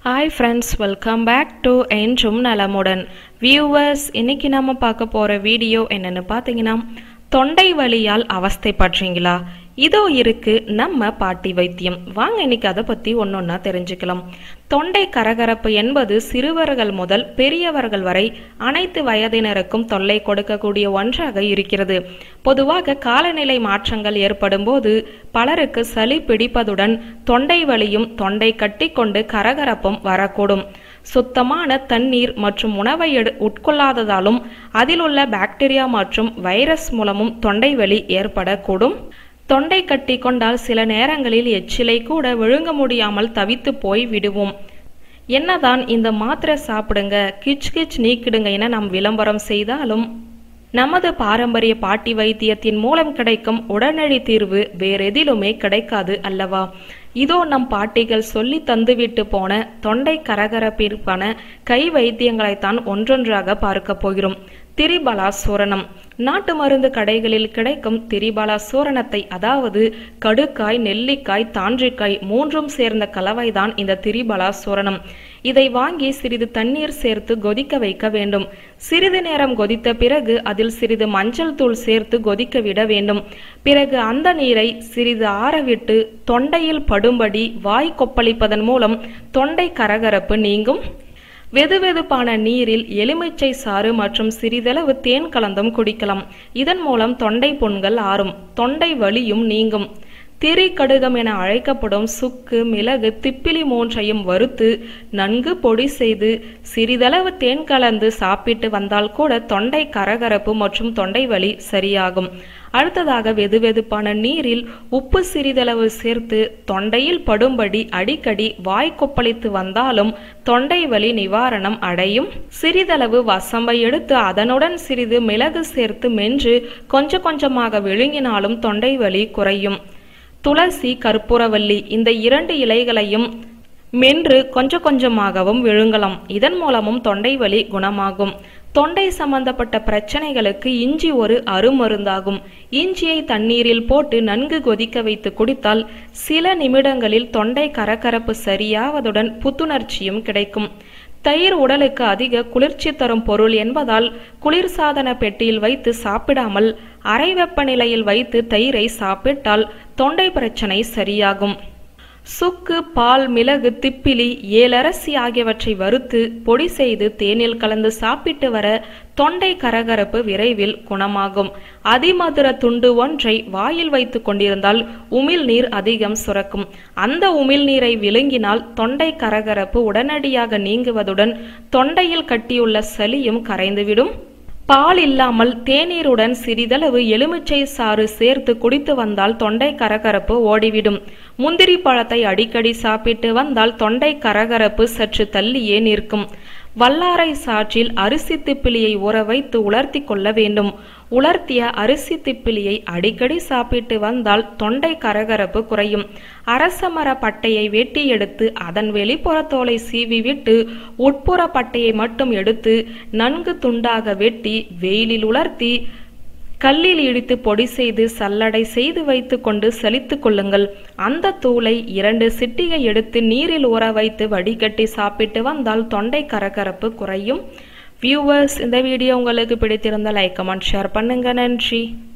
hi friends welcome back to என்றும் நலமுடன் viewers இன்னைக்கு நாம பார்க்க போற வீடியோ என்னன்னு பார்த்தீங்கன்னா தொண்டை வலியால் அவஸ்தைப்படுறீங்களா இதோ இருக்கு நம்ம பாட்டி வைத்தியம் வாங்க இன்னைக்கு அதை பத்தி ஒன்னொன்னா தெரிஞ்சுக்கலாம் தொண்டை கரகரப்பு என்பது சிறுவர்கள் முதல் பெரியவர்கள் வரை அனைத்து வயதினருக்கும் தொல்லை கொடுக்கக்கூடிய ஒன்றாக இருக்கிறது பொதுவாக காலநிலை மாற்றங்கள் ஏற்படும் போது பலருக்கு சளி பிடிப்பதுடன் தொண்டை வலியும் தொண்டை கட்டிக்கொண்டு கரகரப்பும் வரக்கூடும் சுத்தமான தண்ணீர் மற்றும் உணவை எடு உட்கொள்ளாததாலும் அதில் உள்ள பாக்டீரியா மற்றும் வைரஸ் மூலமும் தொண்டை வலி ஏற்படக்கூடும் தொண்டை கட்டி கொண்டால் சில நேரங்களில் எச்சிலை கூட விழுங்க முடியாமல் தவித்து போய் விடுவோம் என்னதான் இந்த மாத்திரை சாப்பிடுங்க கிச் கிச் நீக்கிடுங்க என நாம் விளம்பரம் செய்தாலும் நமது பாரம்பரிய பாட்டி வைத்தியத்தின் மூலம் கிடைக்கும் உடனடி தீர்வு வேறெதிலுமே கிடைக்காது அல்லவா இதோ நம் பாட்டிகள் சொல்லி தந்துவிட்டு போன தொண்டை கரகரப்பிற்கான கை வைத்தியங்களைத்தான் ஒன்றொன்றாக பார்க்க போகிறோம் திரிபலா சூரணம் நாட்டு மருந்து கடைகளில் கிடைக்கும் திரிபலா சூரணத்தை அதாவது கடுக்காய் நெல்லிக்காய் தாண்டிக்காய் மூன்றும் சேர்ந்த கலவைதான் இந்த திரிபலா சூரணம் இதை வாங்கி சிறிது தண்ணீர் சேர்த்து கொதிக்க வைக்க வேண்டும் சிறிது நேரம் கொதித்த பிறகு அதில் சிறிது மஞ்சள் தூள் சேர்த்து கொதிக்க விட வேண்டும் பிறகு அந்த நீரை சிறிது ஆறவிட்டு தொண்டையில் படும்படி வாய் கொப்பளிப்பதன் மூலம் தொண்டை கரகரப்பு நீங்கும் வெதுவெதுப்பான நீரில் எலுமிச்சை சாறு மற்றும் சிறிதளவு தேன் கலந்தும் குடிக்கலாம் இதன் மூலம் தொண்டை புண்கள் ஆறும் தொண்டை வலியும் நீங்கும் திரி கடுகம் என அழைக்கப்படும் சுக்கு மிளகு திப்பிலி மூன்றையும் வறுத்து நன்கு பொடி செய்து சிறிதளவு தேன் கலந்து சாப்பிட்டு வந்தால் கூட தொண்டை கரகரப்பு மற்றும் தொண்டை வலி சரியாகும் அடுத்ததாக வெதுவெதுப்பான நீரில் உப்பு சிறிதளவு சேர்த்து தொண்டையில் படும்படி அடிக்கடி வாய் கொப்பளித்து வந்தாலும் தொண்டை வலி நிவாரணம் அடையும் சிறிதளவு வசம்பை எடுத்து அதனுடன் சிறிது மிளகு சேர்த்து மென்று கொஞ்சம் கொஞ்சமாக விழுங்கினாலும் தொண்டை வலி குறையும் துளசி கற்பூரவல்லி இந்த இரண்டு இலைகளையும் மென்று கொஞ்சம் கொஞ்சமாகவும் விழுங்கலாம் இதன் மூலமும் தொண்டை வலி குணமாகும் தொண்டை சம்பந்தப்பட்ட பிரச்சனைகளுக்கு இஞ்சி ஒரு அருமருந்தாகும் இஞ்சியை தண்ணீரில் போட்டு நன்கு கொதிக்க வைத்து குடித்தால் சில நிமிடங்களில் தொண்டை கரகரப்பு சரியாவதுடன் புத்துணர்ச்சியும் கிடைக்கும் தயிர் உடலுக்கு அதிக குளிர்ச்சி தரும் பொருள் என்பதால் குளிர்சாதன பெட்டியில் வைத்து சாப்பிடாமல் அரை வெப்பநிலையில் வைத்து தயிரை சாப்பிட்டால் தொண்டை பிரச்சனை சரியாகும் சுக்கு பால் மிளகு திப்பிலி ஏலரசி ஆகியவற்றை வறுத்து பொடி செய்து தேனில் கலந்து சாப்பிட்டு வர தொண்டை கரகரப்பு விரைவில் குணமாகும் அதிமதுர துண்டு ஒன்றை வாயில் வைத்து கொண்டிருந்தால் உமிழ்நீர் அதிகம் சுரக்கும் அந்த உமிழ்நீரை விழுங்கினால் தொண்டை கரகரப்பு உடனடியாக நீங்குவதுடன் தொண்டையில் கட்டியுள்ள சளியும் கரைந்துவிடும் பால் இல்லாமல் தேநீருடன் சிறிதளவு எலுமிச்சை சாறு சேர்த்து குடித்து வந்தால் தொண்டை கரகரப்பு ஓடிவிடும் முந்திரி பழத்தை அடிக்கடி சாப்பிட்டு வந்தால் தொண்டை கரகரப்பு சற்று தள்ளியே நிற்கும் வல்லாரை சாற்றில் அரிசி திப்பிலியை ஊற வைத்து உலர்த்தி கொள்ள வேண்டும் உலர்த்திய அரிசி திப்பிலியை அடிக்கடி சாப்பிட்டு வந்தால் தொண்டை கரகரப்பு குறையும் அரசமர பட்டையை வெட்டி எடுத்து அதன் வெளிப்புற தோலை சீவி விட்டு உட்புற பட்டையை மட்டும் எடுத்து நன்கு துண்டாக வெட்டி வெயிலில் உலர்த்தி கல்லில் இடித்து பொடி செய்து சல்லடை செய்து வைத்து கொண்டு சலித்து கொள்ளுங்கள் அந்த தூளை இரண்டு சிட்டிகை எடுத்து நீரில் ஊற வைத்து வடிகட்டி சாப்பிட்டு வந்தால் தொண்டை கரகரப்பு குறையும் வியூவர்ஸ் இந்த வீடியோ உங்களுக்கு பிடித்திருந்தால் லைக் கமெண்ட் ஷேர் பண்ணுங்க நன்றி